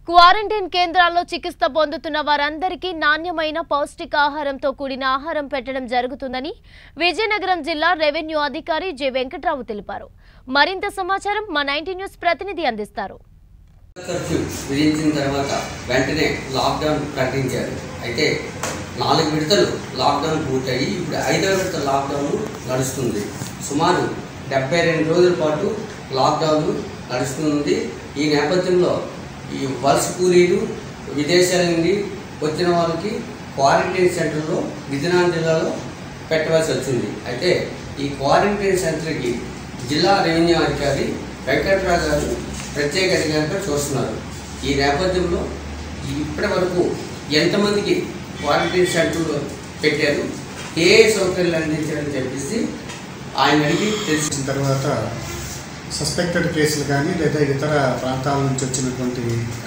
quarantine కేంద్రాల్లో చికిత్స పొందుతున్న వారందరికీ నాణ్యమైన పౌష్టికాహారంతో కూడిన ఆహారం పెట్టడం జరుగుతుందని విజయనగరం జిల్లా రెవెన్యూ అధికారి జె వెంకట్రావు తెలిపారు మరింత సమాచారం మా నైన్టీ న్యూస్ ప్రతినిధి అందిస్తారు కర్ఫ్యూ విధించిన తర్వాత వెంటనే లాక్డౌన్ ప్రకటించారు అయితే నాలుగు విడతలు లాక్డౌన్ పూర్తయి ఇప్పుడు ఐదవ విడత లాక్డౌన్ నడుస్తుంది సుమారు డెబ్బై రెండు రోజుల పాటు లాక్డౌన్ నడుస్తుంది ఈ నేపథ్యంలో ఈ వలస కూలీలు విదేశాల నుండి వచ్చిన వాళ్ళకి క్వారంటైన్ సెంటర్లో విజయనగరం జిల్లాలో పెట్టవలసి వచ్చింది అయితే ఈ క్వారంటైన్ సెంటర్కి జిల్లా రెవెన్యూ అధికారి వెంకట్రావు గారు ప్రత్యేక అధికారిగా చూస్తున్నారు ఈ నేపథ్యంలో ఇప్పటి వరకు ఎంతమందికి క్వారంటైన్ సెంటర్లు పెట్టారు ఏ ఏ సౌకర్యాలు అందించారని చెప్పేసి ఆయన అడిగి తెలుసు వచ్చిన తర్వాత సస్పెక్టెడ్ కేసులు కానీ లేదా ఇతర ప్రాంతాల నుంచి వచ్చినటువంటి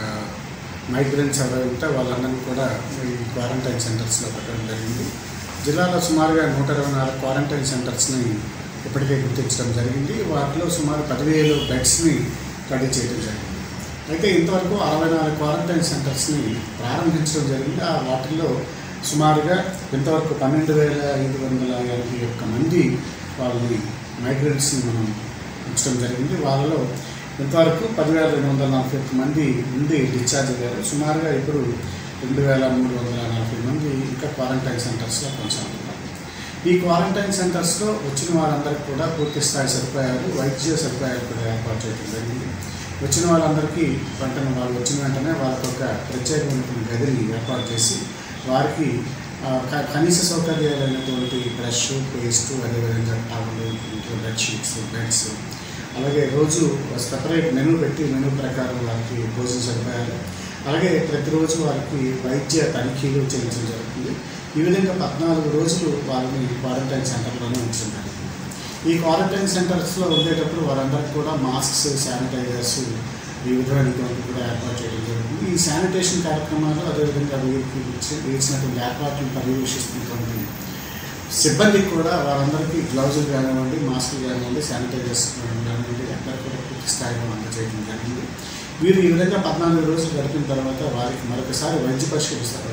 మైగ్రెంట్స్ ఎవరైతే ఉంటే వాళ్ళందరినీ కూడా ఈ క్వారంటైన్ సెంటర్స్లో పెట్టడం జరిగింది జిల్లాలో సుమారుగా నూట ఇరవై నాలుగు క్వారంటైన్ సెంటర్స్ని ఇప్పటికే గుర్తించడం జరిగింది వాటిలో సుమారు పదివేలు బెడ్స్ని రెడీ చేయడం జరిగింది అయితే ఇంతవరకు అరవై నాలుగు క్వారంటైన్ సెంటర్స్ని ప్రారంభించడం జరిగింది ఆ వాటిల్లో సుమారుగా ఇంతవరకు పన్నెండు వేల ఐదు వందల యాభై ఒక్క మంది వాళ్ళని మైగ్రెంట్స్ని మనం ఉంచడం జరిగింది వాళ్ళలో ఇంతవరకు పదివేల రెండు వందల నలభై ఒక్క మంది నుండి డిశ్చార్జ్ అయ్యారు సుమారుగా ఇప్పుడు రెండు వేల మూడు వందల నలభై మంది ఇంకా క్వారంటైన్ సెంటర్స్లో కొనసాగుతున్నారు ఈ క్వారంటైన్ సెంటర్స్లో వచ్చిన వారందరికీ కూడా పూర్తి స్థాయి సదుపాయాలు వైద్య సదుపాయాలు కూడా ఏర్పాటు చేయడం జరిగింది వచ్చిన వాళ్ళందరికీ వెంటనే వాళ్ళు వచ్చిన వెంటనే వాళ్ళకి ఒక ప్రత్యేకమైనటువంటి గదిని ఏర్పాటు చేసి వారికి ఆ, క- కనీస సౌకర్యాలైనటువంటి బ్రష్ పేస్ట్ అదేవిధంగా టవల్ ఇంట్లో బెడ్షీట్స్ బెడ్స్ అలాగే రోజు సపరేట్ మెనూ పెట్టి మెనూ ప్రకారం వారికి భోజన సదుపాయాలు అలాగే ప్రతిరోజు వారికి వైద్య తనిఖీలు చేయించడం జరుగుతుంది ఈ విధంగా పద్నాలుగు రోజులు వారిని క్వారంటైన్ సెంటర్లోనే ఉంచడం జరుగుతుంది ఈ క్వారంటైన్ సెంటర్స్లో ఉండేటప్పుడు వారందరికీ కూడా మాస్క్స్ శానిటైజర్స్ ఈ విధమైనటువంటి కూడా ఏర్పాటు చేయడం జరుగుతుంది ఈ శానిటేషన్ కార్యక్రమాలు అదేవిధంగా వీరికి ఇచ్చి- ఇచ్చినటువంటి ఏర్పాట్లను పర్యవేక్షిస్తున్నటువంటి సిబ్బందికి కూడా వారందరికీ గ్లౌజులు కానివ్వండి మాస్కులు కానివ్వండి శానిటైజర్స్ కానివ్వండి అందరికీ కూడా పూర్తి స్థాయిలో అందజేయడం జరిగింది వీరు ఈ విధంగా పద్నాలుగు రోజులు గడిపిన తర్వాత వారికి మరొకసారి వైద్య పరిశీలిస్తారు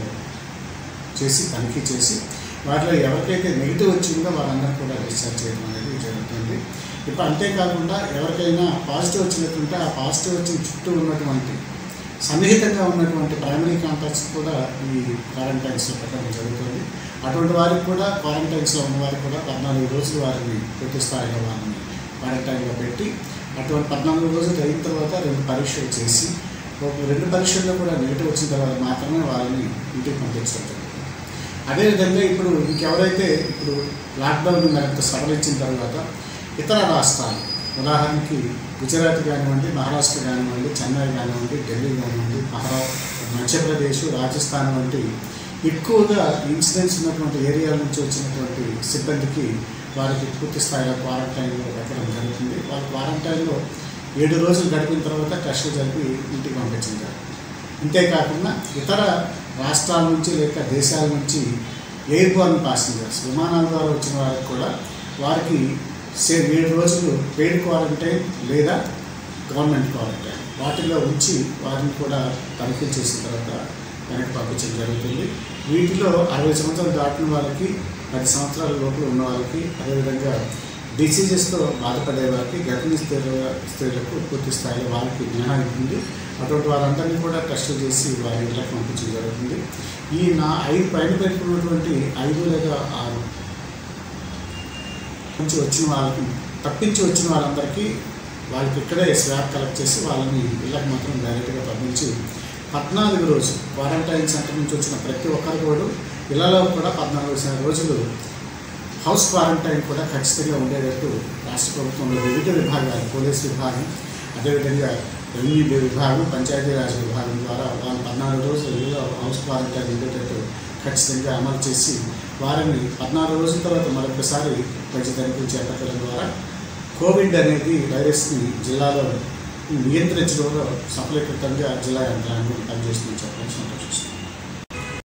చేసి తనిఖీ చేసి వాటిలో ఎవరికైతే నెగిటివ్ వచ్చిందో వారందరూ కూడా డిశ్చార్జ్ చేయడం అనేది జరుగుతుంది ఇప్పుడు అంతేకాకుండా ఎవరికైనా పాజిటివ్ వచ్చినట్టుంటే ఆ పాజిటివ్ వచ్చిన చుట్టూ ఉన్నటువంటి సన్నిహితంగా ఉన్నటువంటి ప్రైమరీ కాంటాక్ట్స్ కూడా ఈ క్వారంటైన్స్లో పెట్టడం జరుగుతుంది అటువంటి వారికి కూడా క్వారంటైన్స్లో ఉన్న వారికి కూడా పద్నాలుగు రోజులు వారిని పూర్తి స్థాయిలో వారిని క్వారంటైన్లో పెట్టి అటువంటి పద్నాలుగు రోజులు అయిన తర్వాత రెండు పరీక్షలు చేసి ఒక రెండు పరీక్షల్లో కూడా నెగిటివ్ వచ్చిన తర్వాత మాత్రమే వాళ్ళని ఇంటికి పంపించడం జరుగుతుంది అదేవిధంగా ఇప్పుడు ఇంకెవరైతే ఇప్పుడు లాక్డౌన్ మరింత సడలించిన తర్వాత ఇతర రాష్ట్రాలు ఉదాహరణకి గుజరాత్ కానివ్వండి మహారాష్ట్ర కానివ్వండి చెన్నై కానివ్వండి ఢిల్లీ కానివ్వండి మహారా మధ్యప్రదేశ్ రాజస్థాన్ వంటి ఎక్కువగా ఇన్సిడెంట్స్ ఉన్నటువంటి ఏరియాల నుంచి వచ్చినటువంటి సిబ్బందికి వారికి పూర్తి స్థాయిలో క్వారంటైన్లో పెట్టడం జరుగుతుంది వాళ్ళు క్వారంటైన్లో ఏడు రోజులు గడిపిన తర్వాత టెస్టులు జరిపి ఇంటికి పంపించడం జరుగుతుంది అంతేకాకుండా ఇతర రాష్ట్రాల నుంచి లేక దేశాల నుంచి ఎయిర్ బోర్న్ ప్యాసింజర్స్ విమానాల ద్వారా వచ్చిన వారికి కూడా వారికి సే ఏడు రోజులు పెయిడ్ క్వారంటైన్ లేదా గవర్నమెంట్ క్వారంటైన్ వాటిలో ఉంచి వారిని కూడా తనిఖీ చేసిన తర్వాత వెనక్కి పంపించడం జరుగుతుంది వీటిలో అరవై సంవత్సరాలు దాటిన వాళ్ళకి పది సంవత్సరాల లోపల ఉన్న వాళ్ళకి అదేవిధంగా డిసీజెస్తో బాధపడే వారికి గర్భిణీ స్త్రీల స్త్రీలకు పూర్తి స్థాయిలో వాళ్ళకి మినహాయింపు ఉంది అటువంటి వారందరినీ కూడా టెస్టులు చేసి వారి ఇంట్లోకి పంపించడం జరుగుతుంది ఈ నా ఐదు పైన పెట్టుకున్నటువంటి ఐదు లేదా ఆరు నుంచి వచ్చిన వాళ్ళకి తప్పించి వచ్చిన వాళ్ళందరికీ వాళ్ళకి ఇక్కడే స్వాబ్ కలెక్ట్ చేసి వాళ్ళని ఇళ్ళకి మాత్రం డైరెక్ట్గా పంపించి పద్నాలుగు రోజులు క్వారంటైన్ సెంటర్ నుంచి వచ్చిన ప్రతి ఒక్కరు కూడా ఇళ్లలో కూడా పద్నాలుగు స- రోజులు హౌస్ క్వారంటైన్ కూడా ఖచ్చితంగా ఉండేటట్టు రాష్ట్ర ప్రభుత్వంలో వివిధ విభాగాలు పోలీస్ విభాగం అదేవిధంగా రెవెన్యూ విభాగం పంచాయతీరాజ్ విభాగం ద్వారా వాళ్ళు పద్నాలుగు రోజులు ఇళ్ళలో హౌస్ క్వారంటైన్ ఉండేటట్టు ఖచ్చితంగా అమలు చేసి వారిని పద్నాలుగు రోజుల తర్వాత మరొకసారి వైద్య తనిఖీ చేపట్టడం ద్వారా కోవిడ్ అనేది వైరస్ని జిల్లాలో నియంత్రించడంలో సఫలీకృతంగా జిల్లా యంత్రాంగం పనిచేస్తుందని చెప్పడం సంతోషిస్తుంది